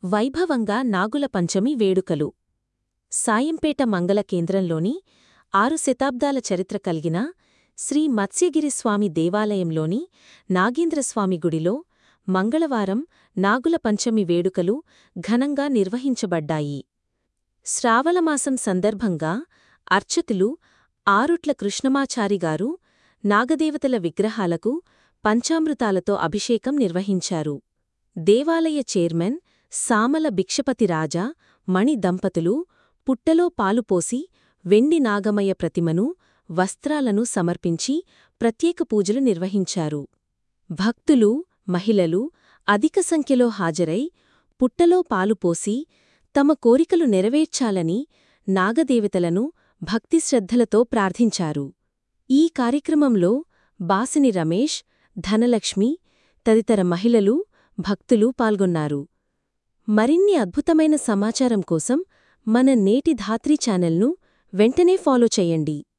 వైభవంగా నాగుల పంచమి వేడుకలు సాయంపేట మంగళ కేంద్రంలోని ఆరు శతాబ్దాల చరిత్ర కలిగిన శ్రీ మత్స్యగిరిస్వామి దేవాలయంలోని నాగేంద్రస్వామి గుడిలో మంగళవారం నాగుల పంచమి వేడుకలు ఘనంగా నిర్వహించబడ్డాయి శ్రావణమాసం సందర్భంగా అర్చకులు ఆరుట్ల కృష్ణమాచారిగారు నాగదేవతల విగ్రహాలకు పంచామృతాలతో అభిషేకం నిర్వహించారు దేవాలయ చైర్మన్ సామల భిక్షపతిరాజా మణి దంపతులు పుట్టలో పాలుపోసి వెండి నాగమయ ప్రతిమను వస్త్రాలను సమర్పించి ప్రత్యేక పూజలు నిర్వహించారు భక్తులు మహిళలు అధిక సంఖ్యలో హాజరై పుట్టలో పాలుపోసి తమ కోరికలు నెరవేర్చాలని నాగదేవతలను భక్తిశ్రద్ధలతో ప్రార్థించారు ఈ కార్యక్రమంలో బాసిని రమేష్ ధనలక్ష్మి తదితర మహిళలు భక్తులు పాల్గొన్నారు మరిన్ని అద్భుతమైన సమాచారం కోసం మన నేటి ధాత్రి ఛానల్ను వెంటనే ఫాలో చేయండి